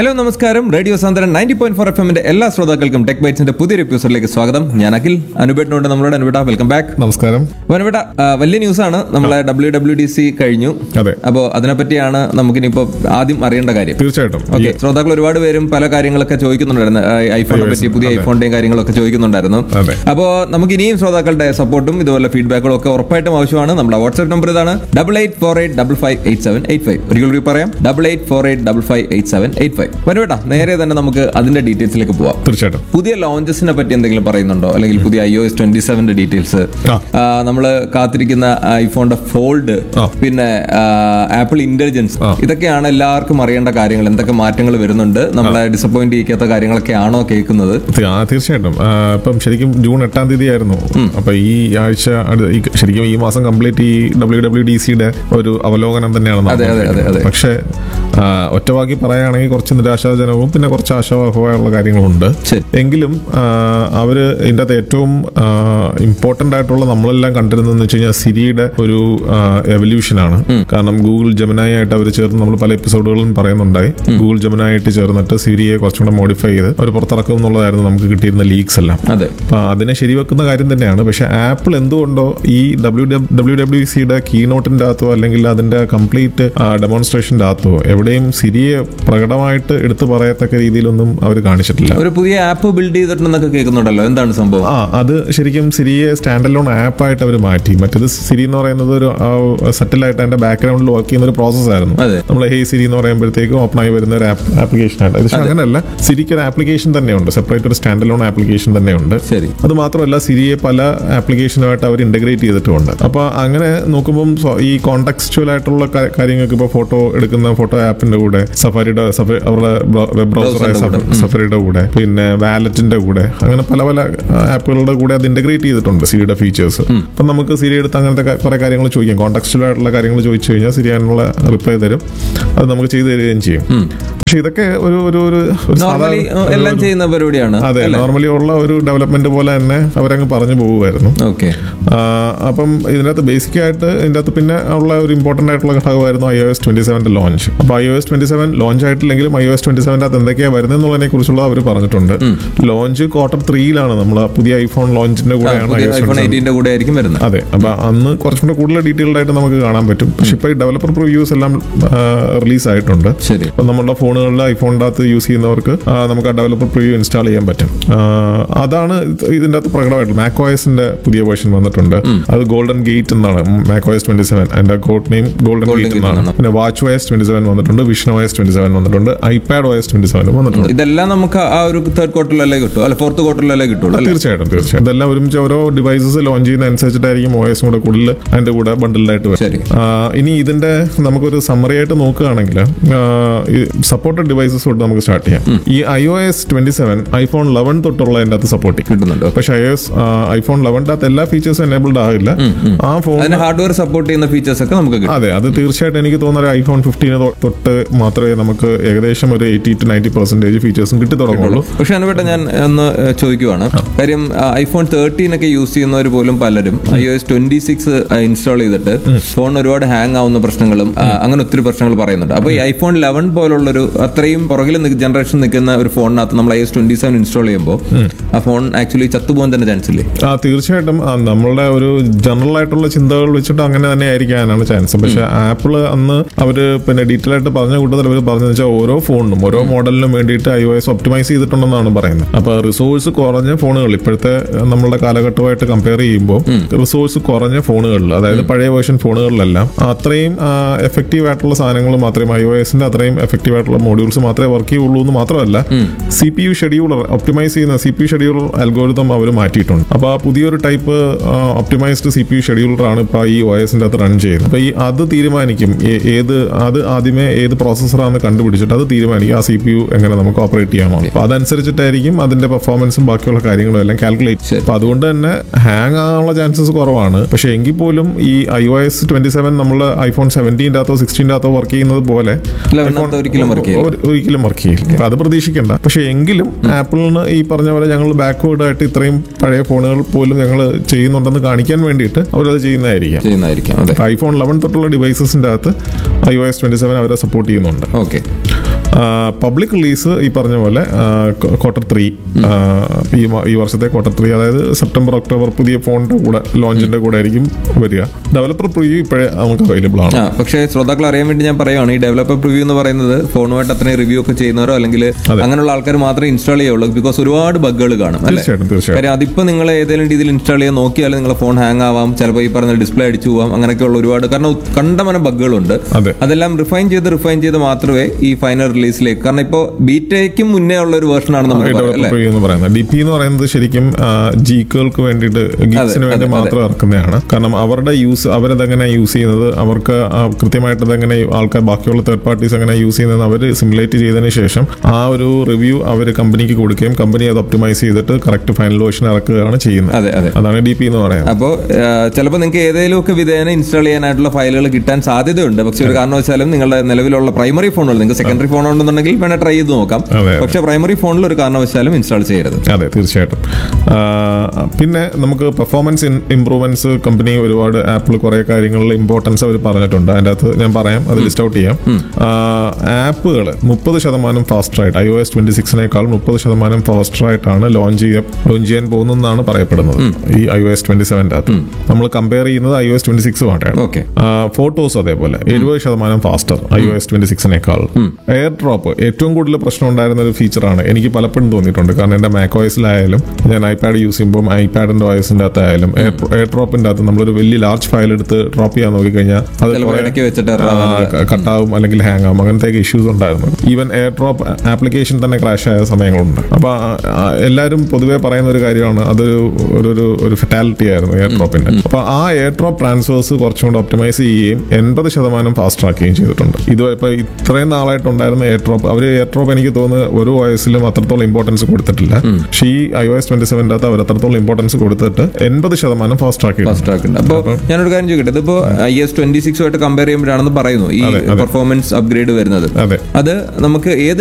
Hello നമസ്കാരം radio സാന്ദ്രൻ ninety point four F എമ്മിന്റെ എല്ലാ ശ്രോതാക്കൾക്കും ടെക് ബൈറ്റ്സിന്റെ പുതിയൊരു എപ്പിസോഡിലേക്ക് സ്വാഗതം ഞാൻ അഖിൽ അനുപേട്ടനുണ്ട് നമ്മളോട് അനുപേട്ട വെൽക്കം ബാക്ക് നമസ്കാരം അനുപേട്ട ആ, വലിയ ന്യൂസ് ആണ് നമ്മളെ ഡബ്ല്യു ഡബ്ല്യു ഡി സി കഴിഞ്ഞു അതെ അപ്പോൾ അതിനെപ്പറ്റിയാണ് നമുക്കിനിപ്പോ ആദ്യം അറിയേണ്ട കാര്യം തീർച്ചയായിട്ടും ഓക്കെ ശ്രോതാക്കൾ ഒരുപാട് പേരും പല കാര്യങ്ങളൊക്കെ ചോദിക്കുന്നുണ്ടായിരുന്നു ആ, ഐഫോണിനെ പറ്റി പുതിയ ഐഫോണിന്റെയും കാര്യങ്ങളൊക്കെ ചോദിക്കുന്നുണ്ടായിരുന്നു അതെ. അപ്പോൾ നമുക്ക് ഇനിയും ശ്രോതാക്കളുടെ സപ്പോർട്ടും ഇതുപോലെ ഫീഡ്ബാക്കുകളും ഒക്കെ ഉറപ്പായിട്ടും ആവശ്യമാണ് നമ്മുടെ വാട്സ്ആപ്പ് നമ്പർ ഇതാണ് double eight four eight double five eight seven eight five ഒരിക്കൽ കൂടി പറയാം double eight four eight double five eight seven eight five വരുവേട്ടാ നേരെ തന്നെ നമുക്ക് അതിന്റെ ഡീറ്റെയിൽസിലേക്ക് പോവാം തീർച്ചയായിട്ടും പുതിയ ലോഞ്ചസിനെ പറ്റി എന്തെങ്കിലും പറയുന്നുണ്ടോ അല്ലെങ്കിൽ പുതിയ ഐ ഒ എസ് ട്വന്റി സെവന്റെ ഡീറ്റെയിൽസ് ആ. നമ്മൾ കാത്തിരിക്കുന്ന ഐഫോണിന്റെ ഫോൾഡ് ആ. പിന്നെ ആപ്പിൾ ഇന്റലിജൻസ് ആ. ഇതൊക്കെയാണ് എല്ലാവർക്കും അറിയേണ്ട കാര്യങ്ങൾ എന്തൊക്കെ മാറ്റങ്ങൾ വരുന്നുണ്ട് നമ്മളെ ഡിസപ്പോയിന്റ് ചെയ്യിക്കാത്ത കാര്യങ്ങളൊക്കെ ആണോ കേൾക്കുന്നത് തീ- ആ, തീർച്ചയായിട്ടും ആ, ഇപ്പം ശരിക്കും ജൂൺ എട്ടാം തീയതി ആയിരുന്നു അപ്പൊ ഈ ആഴ്ച അടു- ഈ- ശരിക്കും ഈ മാസം കംപ്ലീറ്റ് ഈ ഡബ്ല്യു ഡബ്ല്യു ഡി സിയുടെ ഒരു അവലോകനം തന്നെയാണ് അതെ, അതെ, അതെ, അതെ. പക്ഷേ ആ, ഒറ്റവാക്കി പറയുകയാണെങ്കിൽ കുറച്ച് നിരാശാജനകവും പിന്നെ കുറച്ച് ആശാവഹമായുള്ള കാര്യങ്ങളുണ്ട് ശരി. എങ്കിലും ആ, അവര് ഇതിൻ്റെ അകത്ത് ഏറ്റവും ഇമ്പോർട്ടന്റ് ആയിട്ടുള്ള നമ്മളെല്ലാം കണ്ടിരുന്നതെന്ന് വെച്ച് കഴിഞ്ഞാൽ സിരിയുടെ ഒരു എവല്യൂഷൻ ആണ് കാരണം ഗൂഗിൾ ജമനായി ആയിട്ട് അവർ ചേർന്ന് നമ്മൾ പല എപ്പിസോഡുകളിലും പറയുന്നുണ്ടായി ഗൂഗിൾ ജമനായി ആയിട്ട് ചേർന്നിട്ട് സിരിയെ കുറച്ചും കൂടെ മോഡിഫൈ ചെയ്ത് അവർ പുറത്തിറക്കും എന്നുള്ളതായിരുന്നു നമുക്ക് കിട്ടിയിരുന്ന ലീക്സ് എല്ലാം അതെ അപ്പൊ അതിനെ ശരിവെക്കുന്ന കാര്യം തന്നെയാണ് പക്ഷെ ആപ്പിൾ എന്തുകൊണ്ടോ ഈ ഡബ്ല്യു ഡബ്ല്യു ഡബ്ല്യു സിയുടെ കീനോട്ടിന്റെ അകത്തോ അല്ലെങ്കിൽ അതിന്റെ കംപ്ലീറ്റ് ഡെമോൺസ്ട്രേഷന്റെ അകത്തോ എവിടെയും സിരിയെ പ്രകടമായിട്ട് എടുത്തു പറയത്തക്ക രീതിയിലൊന്നും അവർ കാണിച്ചിട്ടില്ല ഒരു പുതിയ ആപ്പ് ബിൽഡ് ചെയ്തിട്ടുണ്ടെന്നൊക്കെ കേൾക്കുന്നുണ്ടല്ലോ എന്താണ് സംഭവം ആ അത് ശരിക്കും സിരിയെ സ്റ്റാൻഡ് അലോൺ ആപ്പായിട്ട് അവർ മാറ്റി മറ്റേത് സിരി എന്ന് പറയുന്നത് ഒരു സെറ്റിൽ ആയിട്ട് അതിന്റെ ബാക്ക്ഗ്രൗണ്ടിൽ വർക്ക് ചെയ്യുന്ന ഒരു പ്രോസസ് ആയിരുന്നു അതെ. നമ്മൾ ഹേ സിരി എന്ന് പറയുമ്പോഴത്തേക്കും ഓപ്പൺ ആയി വരുന്ന ഒരു ആപ്ലിക്കേഷൻ ആയിട്ട് പക്ഷെ അങ്ങനെയല്ല സിരിക്ക് ഒരു ആപ്ലിക്കേഷൻ തന്നെയുണ്ട് സെപ്പറേറ്റ് ഒരു സ്റ്റാൻഡ് അലോൺ ആപ്ലിക്കേഷൻ തന്നെയുണ്ട് ശരി അത് മാത്രമല്ല സിരിയെ പല ആപ്ലിക്കേഷനുമായിട്ട് അവർ ഇന്റഗ്രേറ്റ് ചെയ്തിട്ടുമുണ്ട് അപ്പൊ അങ്ങനെ നോക്കുമ്പം സ്വ- ഈ കോൺടെക്സ്റ്റുവൽ ആയിട്ടുള്ള കാ- കാര്യങ്ങൾക്ക് ഇപ്പോൾ ഫോട്ടോ എടുക്കുന്ന ഫോട്ടോ ആപ്പിന്റെ കൂടെ സഫാരിയുടെ സഫ- അവരുടെ വെബ് ബ്രൗസറായ Browser-ന്റെ കൂടെ. സഫറിയുടെ കൂടെ പിന്നെ വാലറ്റിന്റെ കൂടെ അങ്ങനെ പല പല ആപ്പുകളുടെ കൂടെ അത് ഇന്റഗ്രേറ്റ് ചെയ്തിട്ടുണ്ട് സിരിയുടെ ഫീച്ചേഴ്സ് അപ്പം നമുക്ക് സിരി എടുത്ത് അങ്ങനത്തെ ക- കുറെ കാര്യങ്ങൾ ചോദിക്കാം കോൺടാക്ച്വൽ ആയിട്ടുള്ള കാര്യങ്ങൾ ചോദിച്ചു കഴിഞ്ഞാൽ സിരി അതിനുള്ള റിപ്ലൈ തരും അത് നമുക്ക് ചെയ്തു തരികയും ചെയ്യും പക്ഷെ ഇതൊക്കെ ഒരു ഒരു ഒരു ഒരു നോർമലി സാധാരണ- എല്ലാം ചെയ്യുന്ന പരിപാടിയാണ് അതെ നോർമലി ഉള്ള ഒരു ഡെവലപ്മെന്റ് പോലെ തന്നെ അവരങ്ങ് പറഞ്ഞു പോകുമായിരുന്നു ഓക്കെ ആ, അപ്പം ഇതിനകത്ത് ബേസിക് ആയിട്ട് ഇതിൻ്റെ അകത്ത് പിന്നെ ഉള്ള ഒരു ഇമ്പോർട്ടന്റ് ആയിട്ടുള്ള ഘടകമായിരുന്നു ഐ ഒ എസ് ട്വന്റി സെവന്റെ ലോഞ്ച് അപ്പോൾ I O S twenty seven launch ആയിട്ടില്ലെങ്കിലും ഐ ഒ എസ് ട്വന്റി സെവൻ്റെ അകത്ത് എന്തൊക്കെയാണ് വരുന്നത് എന്നുള്ളതിനെ കുറിച്ചുള്ള അവർ പറഞ്ഞിട്ടുണ്ട് ലോഞ്ച് ക്വാർട്ടർ ത്രീയിലാണ് നമ്മൾ പുതിയ ഐഫോൺ ലോഞ്ചിന്റെ കൂടെയാണ് പുതിയ iOS ഐഫോൺ 27. എയ്റ്റീന്റെ കൂടെ ആയിരിക്കും വരുന്നത് അതെ അപ്പൊ അന്ന് കുറച്ചും കൂടെ കൂടുതൽ ഡീറ്റെയിൽഡ് ആയിട്ട് നമുക്ക് കാണാൻ പറ്റും പക്ഷെ ഇപ്പൊ ഈ ഡെവലപ്പർ പ്രിവ്യൂസ് എല്ലാം റിലീസ് ആയിട്ടുണ്ട് ശരി ഇപ്പൊ നമ്മുടെ ഫോണുകളിൽ ഐഫോണിൻ്റെ അകത്ത് യൂസ് ചെയ്യുന്നവർക്ക് ആ, നമുക്ക് ആ ഡെവലപ്പർ പ്രിവ്യൂ ഇൻസ്റ്റാൾ ചെയ്യാൻ പറ്റും ആ, അതാണ് ഇത് ഇതിന്റെ അകത്ത് പ്രകടമായിട്ട് മാക് ഓയസിന്റെ പുതിയ വേർഷൻ വന്നിട്ടുണ്ട് അത് ഗോൾഡൻ ഗേറ്റ് എന്നാണ് മാക് ഓയസ് ട്വന്റി സെവൻ അതിന്റെ code name golden Golden gate Gate എന്നാണ് എന്നാണ്. പിന്നെ വാച്ച് ഓയസ് ട്വന്റി സെവൻ വന്നിട്ടുണ്ട് വിഷൻ ഓയസ് ട്വന്റി സെവൻ വന്നിട്ടുണ്ട് ഐപാഡ് ഓയസ് ട്വന്റി സെവൻ വന്നിട്ടുണ്ട് ഇതെല്ലാം നമുക്ക് ആ ഒരു തേർഡ് ക്വാർട്ടറിലല്ലേ കിട്ടും അല്ല ഫോർത്ത് ക്വാർട്ടറിലല്ലേ കിട്ടുള്ളൂ അല്ലേ തീർച്ചയായിട്ടും തീർച്ചയായും ഇതെല്ലാം ഒരുമിച്ച് ഓരോ ഡിവൈസസ് ലോഞ്ച് ചെയ്യുന്ന അനുസരിച്ചിട്ടായിരിക്കും ഓയസും കൂടെ കൂടുതൽ അതിന്റെ കൂടെ ബണ്ടിലായിട്ട് വരും ശരി ആ, ഇനി ഇതിന്റെ നമുക്കൊരു സമ്മറി ആയിട്ട് നോക്കുകയാണെങ്കിൽ സപ്പോർട്ടഡ് ഡിവൈസസ് തൊട്ട് നമുക്ക് സ്റ്റാർട്ട് ചെയ്യാം ഈ I O S twenty seven iPhone eleven തൊട്ടുള്ള അതിന്റെ അകത്ത് സപ്പോർട്ട് ചെയ്യും കിട്ടുന്നുണ്ട് പക്ഷെ ഐ എസ് ഐഫോൺ ലെവൻ്റെ അകത്ത് എല്ലാ ഫീച്ചേഴ്സും എനേബിൾഡ് ആകില്ല ആ ഫോൺ അതിന് ഹാർഡ്വെയർ സപ്പോർട്ട് ചെയ്യുന്ന ഫീച്ചേഴ്സ് ഒക്കെ നമുക്ക് കിട്ടും അതെ അത് തീർച്ചയായിട്ടും എനിക്ക് തോന്നുന്ന ഒരു ഐഫോൺ ഫിഫ്റ്റീന് തൊട്ട് മാത്രമേ നമുക്ക് ഏകദേശം ഒരു എയ്റ്റി ടു നയൻറ്റി പെർസെന്റേജ് ഫീച്ചേഴ്സും കിട്ടി തുടങ്ങുള്ളൂ പക്ഷെ അനുപേട്ട ഞാൻ ഒന്ന് ഏഹ്, ചോദിക്കുവാണ് കാര്യം ഐഫോൺ തേർട്ടീൻ ഒക്കെ യൂസ് ചെയ്യുന്നവർ പോലും പലരും I O S twenty six install ചെയ്തിട്ട് ഫോൺ ഒരുപാട് ഹാങ് ആവുന്ന പ്രശ്നങ്ങളും ആ, അങ്ങനെ ഒത്തിരി പ്രശ്നങ്ങൾ പറയുന്നുണ്ട് അപ്പൊ ഈ ഐഫോൺ ലെവൻ പോലുള്ളൊരു അത്രയും പുറകിൽ ജനറേഷൻ നിൽക്കുന്ന ഒരു ഫോണിനകത്ത് നമ്മൾ I S twenty seven install ചെയ്യുമ്പോൾ ആ ഫോൺ ആക്ച്വലി ചത്തുപോകാൻ തന്നെ ചാൻസ് ഇല്ലേ ആ തീർച്ചയായിട്ടും ആ, നമ്മളുടെ ഒരു ജനറൽ ആയിട്ടുള്ള ചിന്തകൾ വെച്ചിട്ട് അങ്ങനെ തന്നെ ആയിരിക്കാനാണ് ചാൻസ് പക്ഷെ ആപ്പിൾ അന്ന് അവര് പിന്നെ ഡീറ്റെയിൽ ആയിട്ട് പറഞ്ഞ കൂട്ടത്തിൽ അവർ പറഞ്ഞതെന്ന് വെച്ചാൽ ഓരോ ഫോണിനും ഓരോ മോഡലിനും വേണ്ടിയിട്ട് ഐ ഒ എസ് ഒപ്റ്റിമൈസ് ചെയ്തിട്ടുണ്ടെന്നാണ് പറയുന്നത് അപ്പൊ റിസോഴ്സ് കുറഞ്ഞ ഫോണുകൾ ഇപ്പോഴത്തെ നമ്മളുടെ കാലഘട്ടമായിട്ട് കമ്പയർ ചെയ്യുമ്പോൾ റിസോഴ്സ് കുറഞ്ഞ ഫോണുകളിൽ അതായത് പഴയ വേർഷൻ ഫോണുകളിലെല്ലാം അത്രയും എഫക്റ്റീവ് ആയിട്ടുള്ള സാധനങ്ങൾ മാത്രമേ ഐ ഒ എസിന്റെ അത്രയും എഫക്റ്റീവ് ആയിട്ടുള്ള മോഡ്യൂൾസ് മാത്രമേ വർക്ക് ചെയ്യുള്ളൂ എന്ന് മാത്രമല്ല C P U scheduler optimize ചെയ്യുന്ന C P U scheduler algorithm അവർ മാറ്റിയിട്ടുണ്ട് അപ്പോൾ ആ പുതിയൊരു type optimized C P U scheduler ആണ് ഇപ്പോൾ ഈ ഒ എസിന്റെ അകത്ത് റൺ ചെയ്യുന്നത് അപ്പോൾ ഈ അത് തീരുമാനിക്കും ഏ- ഏത് അത് ആദ്യമേ ഏത് പ്രോസസ്സറാണെന്ന് കണ്ടുപിടിച്ചിട്ട് അത് തീരുമാനിക്കും ആ സി പി യു എങ്ങനെ നമുക്ക് ഓപ്പറേറ്റ് ചെയ്യാമോ അപ്പോൾ അതനുസരിച്ചിട്ടായിരിക്കും അതിന്റെ പെർഫോമൻസും ബാക്കിയുള്ള കാര്യങ്ങളും എല്ലാം കാൽക്കുലേറ്റ് ശരി. അപ്പോൾ അതുകൊണ്ട് തന്നെ ഹാങ് ആകാനുള്ള ചാൻസസ് കുറവാണ് പക്ഷേ എങ്കിൽ പോലും ഈ I O S twenty seven നമ്മൾ ഐഫോൺ സെവൻറ്റീൻ്റെ അകത്തോ സിക്സ്റ്റീൻ്റെ അകത്തോ വർക്ക് ചെയ്യുന്നത് പോലെ ലെവനകത്ത് ഒരിക്കലും വർക്ക് ചെയ്യില്ല ഒരു- ഒരിക്കലും വർക്ക് ചെയ്യില്ല അപ്പൊ അത് പ്രതീക്ഷിക്കണ്ട പക്ഷെ എങ്കിലും ആപ്പിളിന് ഈ പറഞ്ഞ പോലെ ഞങ്ങൾ ബാക്ക്വേർഡ് ആയിട്ട് ഇത്രയും പഴയ ഫോണുകൾ പോലും ഞങ്ങൾ ചെയ്യുന്നുണ്ടെന്ന് കാണിക്കാൻ വേണ്ടിയിട്ട് അവരത് ചെയ്യുന്നതായിരിക്കാം ചെയ്യുന്നതായിരിക്കും അതെ ഐഫോൺ ലെവൻ തൊട്ടുള്ള ഡിവൈസസിന്റെ അകത്ത് I O S twenty seven അവരെ സപ്പോർട്ട് ചെയ്യുന്നുണ്ട് ഓക്കെ പബ്ലിക് റിലീസ് ഈ പറഞ്ഞ പോലെ ക്വാർട്ടർ ത്രീ ഈ മ- ഈ വർഷത്തെ ക്വാർട്ടർ ത്രീ അതായത് സെപ്റ്റംബർ ഒക്ടോബർ പുതിയ ഫോണിന്റെ കൂടെ ലോഞ്ചിന്റെ കൂടെ ആയിരിക്കും വരിക ഡെവലപ്പർ പ്രിവ്യൂ ഇപ്പോഴേ നമുക്ക് അവൈലബിൾ ആണ് ആ പക്ഷേ ശ്രോതാക്കൾ അറിയാൻ വേണ്ടി ഞാൻ പറയുകയാണ് ഈ ഡെവലപ്പർ പ്രിവ്യൂ എന്ന് പറയുന്നത് ഫോണുമായിട്ട് അത്രയും റിവ്യൂ ഒക്കെ ചെയ്യുന്നവരോ അല്ലെങ്കിൽ അങ്ങനെയുള്ള ആൾക്കാർ മാത്രമേ ഇൻസ്റ്റാൾ ചെയ്യുള്ളൂ ബിക്കോസ് ഒരുപാട് ബഗ്ഗുകൾ കാണും അല്ലേ തീർച്ചയായിട്ടും തീർച്ചയായിട്ടും കാര്യം അതിപ്പോ നിങ്ങൾ ഏതെങ്കിലും രീതിയിൽ ഇൻസ്റ്റാൾ ചെയ്യാൻ നോക്കിയാൽ നിങ്ങളെ ഫോൺ ഹാങ് ആവാം ചിലപ്പോൾ ഈ പറഞ്ഞ ഡിസ്പ്ലേ അടിച്ചു പോവാം അങ്ങനെയൊക്കെയുള്ള ഒരുപാട് കാരണം ഉത്- കണ്ടമാനം ബഗ്ഗുകളുണ്ട് അതെ അതെല്ലാം റിഫൈൻ ചെയ്ത് റിഫൈൻ ചെയ്ത് മാത്രമേ ഈ ഫൈനൽ റിലീസിലേക്ക് കാരണം ഇപ്പോൾ ബീറ്റയ്ക്കും മുന്നേ ഉള്ള ഒരു വേർഷൻ ആണ് നമുക്ക് പറയാം, ഡെവലപ്പർ അല്ലേ പ്രിവ്യൂ എന്ന് പറയുന്നത് ഡി പി എന്ന് പറയുന്നത് ശരിക്കും ജീക്കുകൾക്ക് വേണ്ടിയിട്ട് ഗീക്സിന് വേണ്ടി മാത്രം ഇറക്കുന്നതാണ് കാരണം അവരുടെ യൂസ് അവരതെങ്ങനെ യൂസ് ചെയ്യുന്നത് അവർക്ക് ആ കൃത്യമായിട്ട് അതെങ്ങനെ ആൾക്കാർ ബാക്കിയുള്ള തേർഡ് പാർട്ടീസ് എങ്ങനെ യൂസ് ചെയ്യുന്നത് അവർ സിമുലേറ്റ് ചെയ്തതിന് ശേഷം ആ ഒരു റിവ്യൂ അവർ കമ്പനിക്ക് കൊടുക്കുകയും കമ്പനി അത് ഒപ്റ്റിമൈസ് ചെയ്തിട്ട് കറക്റ്റ് ഫൈനൽ വേർഷൻ ഇറക്കുകയാണ് ചെയ്യുന്നത് അതെ അതെ അതാണ് ഡി പി എന്ന് പറയുന്നത് അപ്പോൾ ചിലപ്പോൾ നിങ്ങൾക്ക് ഏതെങ്കിലും ഒക്കെ വിധേന ഇൻസ്റ്റാൾ ചെയ്യാനായിട്ടുള്ള ഫയലുകൾ കിട്ടാൻ സാധ്യതയുണ്ട് പക്ഷെ ഒരു കാരണവശാലും നിങ്ങളുടെ നിലവിലുള്ള പ്രൈമറി ഫോണുകൾ നിങ്ങൾക്ക് സെക്കൻഡറി ഫോൺ ഉണ്ടെന്നുണ്ടെങ്കിൽ വേണേൽ ട്രൈ ചെയ്ത് നോക്കാം അതെ. പക്ഷെ പ്രൈമറി ഫോണിൽ ഒരു കാരണവശാലും ഇൻസ്റ്റാൾ ചെയ്യരുത് അതെ തീർച്ചയായിട്ടും ആ, പിന്നെ നമുക്ക് പെർഫോമൻസ് ഇംപ്രൂവ്മെന്റ്സ് കമ്പനി ഒരുപാട് ആപ്പിൾ കുറെ കാര്യങ്ങളിൽ ഇമ്പോർട്ടൻസ് അവർ പറഞ്ഞിട്ടുണ്ട് അതിൻ്റെ അകത്ത് ഞാൻ പറയാം അത് ലിസ്റ്റ് ഔട്ട് ചെയ്യാം ആപ്പുകൾ മുപ്പത് ശതമാനം ഫാസ്റ്റർ ആയിട്ട് ഐ ഒ എസ് ട്വന്റി സിക്സിനേക്കാൾ മുപ്പത് ശതമാനം ഫാസ്റ്റർ ആയിട്ടാണ് ലോഞ്ച് ചെയ്യാൻ ലോഞ്ച് ചെയ്യാൻ പോകുന്നതെന്നാണ് പറയപ്പെടുന്നത് ഈ ഐ ഒ എസ് ട്വന്റി സെവൻ്റെ അകത്ത് നമ്മൾ കമ്പയർ ചെയ്യുന്നത് ഐ ഒ എസ് ട്വന്റി സിക്സുമായിട്ടാണ് ഓക്കെ ഫോട്ടോസ് അതേപോലെ എഴുപത് ശതമാനം faster I O S twenty സിക്സിനേക്കാൾ എയർ ഡ്രോപ്പ് ഏറ്റവും കൂടുതൽ പ്രശ്നം ഉണ്ടായിരുന്ന ഒരു ഫീച്ചറാണ് എനിക്ക് പലപ്പോഴും തോന്നിയിട്ടുണ്ട് കാരണം എന്റെ മാക് ഓയസിലായാലും ഞാൻ ഐപാഡ് യൂസ് ചെയ്യുമ്പോൾ ഐപാഡിന്റെ ഓയസിന്റെ അകത്തായാലും എയർ ഡ്രോപ്പിന്റെ അകത്ത് നമ്മളൊരു വലിയ ലാർജ് ഫയൽ എടുത്ത് ഡ്രോപ്പ് ചെയ്യാൻ നോക്കിക്കഴിഞ്ഞാൽ അത് ചിലപ്പോൾ കുറേ ഇടയ്ക്ക് വെച്ചിട്ട് error ആവാൻ കട്ടാവും അല്ലെങ്കിൽ ഹാങ് ആവും അങ്ങനത്തെ ഇഷ്യൂസ് ഉണ്ടായിരുന്നു ഈവൻ എയർ ഡ്രോപ്പ് ആപ്ലിക്കേഷൻ തന്നെ ക്രാഷ് ആയ സമയങ്ങളുണ്ട് അപ്പൊ ആ, ആ, എല്ലാവരും പൊതുവെ പറയുന്ന ഒരു കാര്യമാണ് അതൊരു ഒരു ഒരു- ഒരു ഫെറ്റാലിറ്റി ആയിരുന്നു എയർ ഡ്രോപ്പിന്റെ അപ്പൊ ആ എയർ ഡ്രോപ്പ് ട്രാൻസ്ഫേഴ്സ് കുറച്ചും കൂടെ ഒപ്റ്റിമൈസ് ചെയ്യുകയും എൺപത് ശതമാനം ഫാസ്റ്റ് ആക്കുകയും ചെയ്തിട്ടുണ്ട് ഇത് ഇപ്പൊ ഇത്രയും നാളായിട്ടുണ്ടായിരുന്ന എയർ ഡ്രോപ്പ് അവർ എയർ ഡ്രോപ്പ് എനിക്ക് തോന്നുന്നു ഒരു വയസ്സിലും അത്രത്തോളം ഇമ്പോർട്ടൻസ് കൊടുത്തിട്ടില്ല പക്ഷേ ഈ ഐ ഒ എസ് ട്വന്റി സെവൻ്റെ അകത്ത് അവർ അത്രത്തോളം ഇമ്പോർട്ടൻസ് കൊടുത്തിട്ട് എൺപത് ശതമാനം ഫാസ്റ്റ് ആക്കിയിട്ടുണ്ട് ഫസ്റ്റ് ആക്കുന്നുണ്ട് അപ്പോൾ ഞാനൊരു കാര്യം ചോദിക്കട്ടെ ഇതിപ്പോ ഐ എസ് ട്വന്റി സിക്സുമായിട്ട് കമ്പയർ ചെയ്യുമ്പോഴാണെന്ന് പറയുന്നു ഈ അതെ, അതെ. പെർഫോമൻസ് അപ്ഗ്രേഡ് വരുന്നത് അതെ അത് നമുക്ക് ഏത്